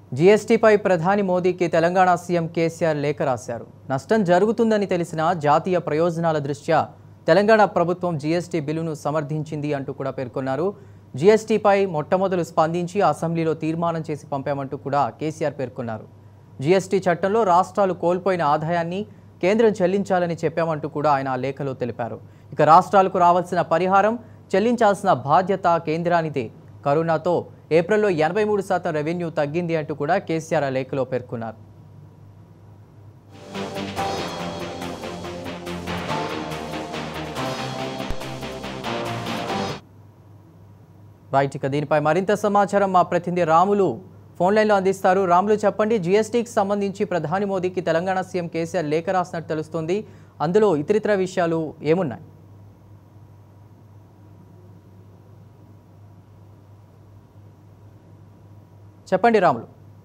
జీఎస్టీపై ప్రధాని మోదీకి తెలంగాణ సీఎం కేసీఆర్ లేఖ రాశారు నష్టం జరుగుతుందని తెలిసిన జాతీయ ప్రయోజనాల దృష్ట్యా తెలంగాణ ప్రభుత్వం జీఎస్టీ బిల్లును సమర్థించింది అంటూ కూడా పేర్కొన్నారు జీఎస్టీపై మొట్టమొదలు స్పందించి అసెంబ్లీలో తీర్మానం చేసి పంపామంటూ కూడా కేసీఆర్ పేర్కొన్నారు జీఎస్టీ చట్టంలో రాష్ట్రాలు కోల్పోయిన ఆదాయాన్ని కేంద్రం చెల్లించాలని చెప్పామంటూ కూడా ఆయన ఆ లేఖలో తెలిపారు ఇక రాష్ట్రాలకు రావాల్సిన పరిహారం చెల్లించాల్సిన బాధ్యత కేంద్రానిదే కరోనాతో ఏప్రిల్లో ఎనభై మూడు శాతం రెవెన్యూ తగ్గింది అంటూ కూడా కేసీఆర్ ఆ లేఖలో పేర్కొన్నారు రైట్ ఇక దీనిపై మరింత సమాచారం మా ప్రతినిధి రాములు ఫోన్ లైన్లో అందిస్తారు రాములు చెప్పండి జీఎస్టీకి సంబంధించి ప్రధాని మోదీకి తెలంగాణ సీఎం కేసీఆర్ లేఖ రాసినట్టు తెలుస్తుంది అందులో ఇతరితర విషయాలు ఏమున్నాయి చెప్పండి రాములు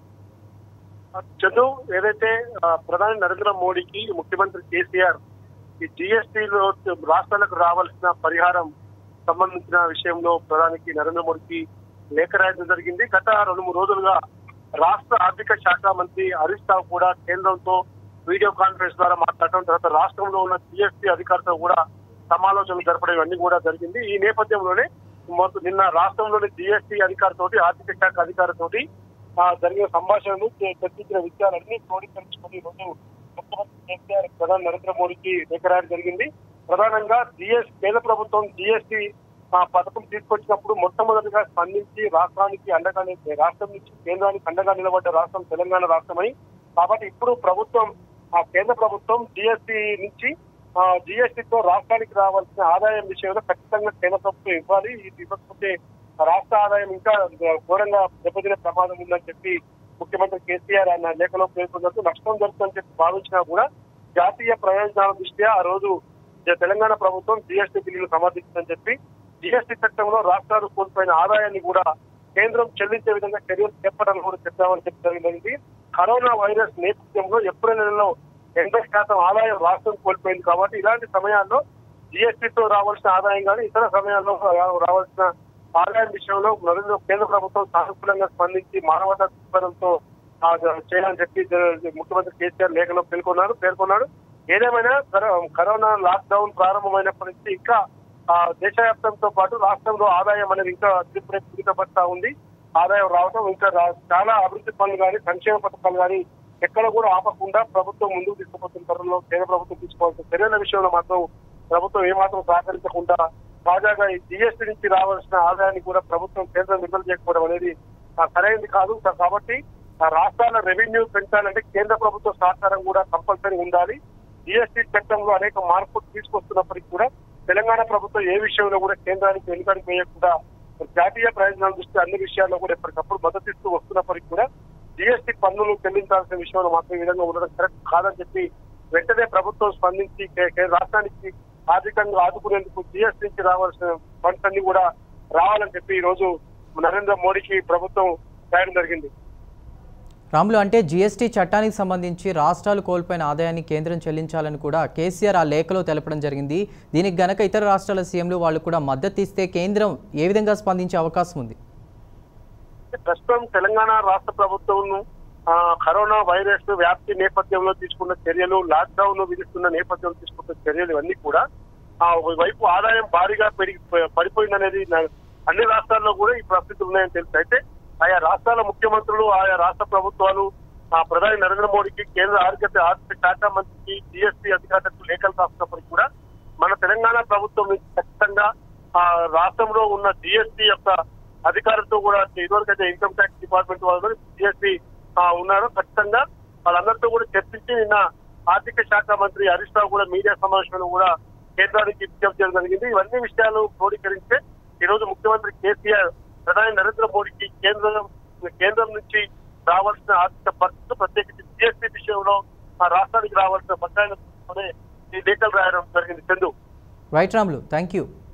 చందు ఏదైతే ఆ, ప్రధాని నరేంద్ర మోడీకి ముఖ్యమంత్రి కేసీఆర్ ఈ జిఎస్టీలో రాష్ట్రాలకు రావాల్సిన పరిహారం సంబంధించిన విషయంలో ప్రధానికి నరేంద్ర మోడీకి లేఖ రాయడం జరిగింది గత రెండు మూడు రోజులుగా రాష్ట్ర ఆర్థిక శాఖ మంత్రి హరీష్ రావు కూడా కేంద్రంతో వీడియో కాన్ఫరెన్స్ ద్వారా మాట్లాడటం తర్వాత రాష్ట్రంలో ఉన్న జిఎస్టీ అధికారులతో కూడా సమాలోచనలు జరపడం ఇవన్నీ కూడా జరిగింది ఈ నేపథ్యంలోనే మొత్తం నిన్న రాష్ట్రంలోని జిఎస్టీ అధికారితోటి ఆర్థిక శాఖ అధికారితోటి ఆ, జరిగిన సంభాషణలు చే- చర్చించిన విషయాలన్నీ క్రోడీకరించుకుని రోజు ముఖ్యమంత్రి కేసీఆర్ ప్రధాని నరేంద్ర మోడీకి లేఖ రాయడం జరిగింది ప్రధానంగా జిఎస్ కేంద్ర ప్రభుత్వం జిఎస్టీ పథకం తీసుకొచ్చినప్పుడు మొట్టమొదటిగా స్పందించి రాష్ట్రానికి అండగా ని- రాష్ట్రం నుంచి కేంద్రానికి అండగా నిలబడ్డ రాష్ట్రం తెలంగాణ రాష్ట్రమని కాబట్టి ఇప్పుడు ప్రభుత్వం ఆ కేంద్ర ప్రభుత్వం జిఎస్టీ నుంచి జిఎస్టీతో రాష్ట్రానికి రావాల్సిన ఆదాయం విషయంలో ఖచ్చితంగా కేంద్ర ప్రభుత్వం ఇవ్వాలి ఇది ఇవ్వకపోతే రాష్ట్ర ఆదాయం ఇంకా ఘోరంగా దెబ్బతినే ప్రమాదం ఉందని చెప్పి ముఖ్యమంత్రి కేసీఆర్ ఆయన లేఖలో పేర్కొన్నట్టు నష్టం జరుగుతుందని చెప్పి భావించినా కూడా జాతీయ ప్రయోజనాల దృష్ట్యా ఆ రోజు జ- తెలంగాణ ప్రభుత్వం జిఎస్టీ బిల్లులు సమర్థించిందని చెప్పి జిఎస్టీ చట్టంలో రాష్ట్రాలు కోల్పోయిన ఆదాయాన్ని కూడా కేంద్రం చెల్లించే విధంగా చర్యలు చేపట్టాలని కూడా చెప్పామని చెప్పి జరిగింది కరోనా వైరస్ నేపథ్యంలో ఏప్రిల్ నెలలో ఎనభై శాతం ఆదాయం రాష్ట్రం కోల్పోయింది కాబట్టి ఇలాంటి సమయాల్లో జిఎస్టీతో రావాల్సిన ఆదాయం కానీ ఇతర సమయాల్లో రా- రావాల్సిన ఆదాయం విషయంలో నరేంద్ర కేంద్ర ప్రభుత్వం సానుకూలంగా స్పందించి మానవతా దృక్పథంతో ఆ, చేయాలని చెప్పి జ- ముఖ్యమంత్రి కేసీఆర్ లేఖలో పేర్కొన్నారు పేర్కొన్నాడు ఏదేమైనా కరో- కరోనా లాక్ డౌన్ ప్రారంభమైనప్పటి నుంచి ఇంకా ఆ, దేశవ్యాప్తంతో పాటు రాష్ట్రంలో ఆదాయం అనేది ఇంకా తిప్పుడే తిరుగుతపడతా ఉంది ఆదాయం రావడం ఇంకా రా- చాలా అభివృద్ధి పనులు కానీ సంక్షేమ పథకాలు కానీ ఎక్కడ కూడా ఆపకుండా ప్రభుత్వం ముందుకు తీసుకుపోతున్న తరుణంలో కేంద్ర ప్రభుత్వం తీసుకోవాల్సిన చర్యల విషయంలో మాత్రం ప్రభుత్వం ఏమాత్రం సహకరించకుండా తాజాగా ఈ జిఎస్టీ నుంచి రావాల్సిన ఆదాయాన్ని కూడా ప్రభుత్వం కేంద్రం విడుదల చేయకపోవడం అనేది ఆ, సరైనది కాదు కా- కాబట్టి ఆ రాష్ట్రాల రెవెన్యూ పెంచాలంటే కేంద్ర ప్రభుత్వ సహకారం కూడా కంపల్సరీ ఉండాలి జిఎస్టీ చట్టంలో అనేక మార్పులు తీసుకొస్తున్నప్పటికీ కూడా తెలంగాణ ప్రభుత్వం ఏ విషయంలో కూడా కేంద్రానికి వెనుకడికి వేయకుండా జాతీయ ప్రయోజనాల దృష్టి అన్ని విషయాల్లో కూడా ఎప్పటికప్పుడు మద్దతిస్తూ వస్తున్నప్పటికీ కూడా జిఎస్టీ పన్నులు చెల్లించాల్సిన విషయంలో మాత్రం ఈ విధంగా ఉండడం కరెక్ట్ కాదని చెప్పి వెంటనే ప్రభుత్వం స్పందించి కే- కే- రాష్ట్రానికి ఆర్థికంగా ఆదుకునేందుకు జిఎస్టీ నుంచి రావాల్సిన ఫండ్స్ అన్ని కూడా రావాలని చెప్పి ఈ రోజు నరేంద్ర మోడీకి ప్రభుత్వం రాయడం జరిగింది రాములు అంటే జీఎస్టీ చట్టానికి సంబంధించి రాష్ట్రాలు కోల్పోయిన ఆదాయాన్ని కేంద్రం చెల్లించాలని కూడా కేసీఆర్ ఆ లేఖలో తెలపడం జరిగింది దీనికి గనక ఇతర రాష్ట్రాల సీఎంలు వాళ్ళు కూడా మద్దతు ఇస్తే కేంద్రం ఏ విధంగా స్పందించే అవకాశం ఉంది ప్రస్తుతం తెలంగాణ రాష్ట్ర ప్రభుత్వం ఆ, కరోనా వైరస్ వ్యాప్తి నేపథ్యంలో తీసుకున్న చర్యలు లాక్డౌన్ విధిస్తున్న నేపథ్యంలో తీసుకున్న చర్యలు ఇవన్నీ కూడా ఆ వైపు ఆదాయం భారీగా పెరిగి పడిపోయిందనేది నా- అన్ని రాష్ట్రాల్లో కూడా ఈ పరిస్థితులు ఉన్నాయని తెలుసు అయితే ఆయా రాష్ట్రాల ముఖ్యమంత్రులు ఆయా రాష్ట్ర ప్రభుత్వాలు ఆ ప్రధాని నరేంద్ర మోడీకి కేంద్ర ఆర్థిక ఆర్థిక శాఖ మంత్రికి జిఎస్టీ అధికారులకు లేఖలు రాస్తున్నప్పటికీ కూడా మన తెలంగాణ ప్రభుత్వం నుంచి ఖచ్చితంగా ఆ రాష్ట్రంలో ఉన్న జిఎస్టీ యొక్క అధికారులతో కూడా ఇదివరకైతే ఇన్కమ్ ట్యాక్స్ డిపార్ట్మెంట్ వాళ్ళు జిఎస్టీ ఉన్నారు ఖచ్చితంగా వాళ్ళందరితో కూడా చర్చించి నిన్న ఆర్థిక శాఖ మంత్రి హరీష్ రావు కూడా మీడియా సమావేశంలో కూడా కేంద్రానికి విజ్ఞప్తి చేయడం జరిగింది ఇవన్నీ విషయాలు క్రోడీకరిస్తే ఈ రోజు ముఖ్యమంత్రి కేసీఆర్ ప్రధాని నరేంద్ర మోడీకి కేంద్రం కేంద్రం నుంచి రావాల్సిన ఆర్థిక పరిస్థితులు ప్రత్యేకించి జిఎస్టీ విషయంలో ఆ రాష్ట్రానికి రావాల్సిన బకాయిలతోనే ఈ లేఖలు రాయడం జరిగింది Chandu right Ramulu thank you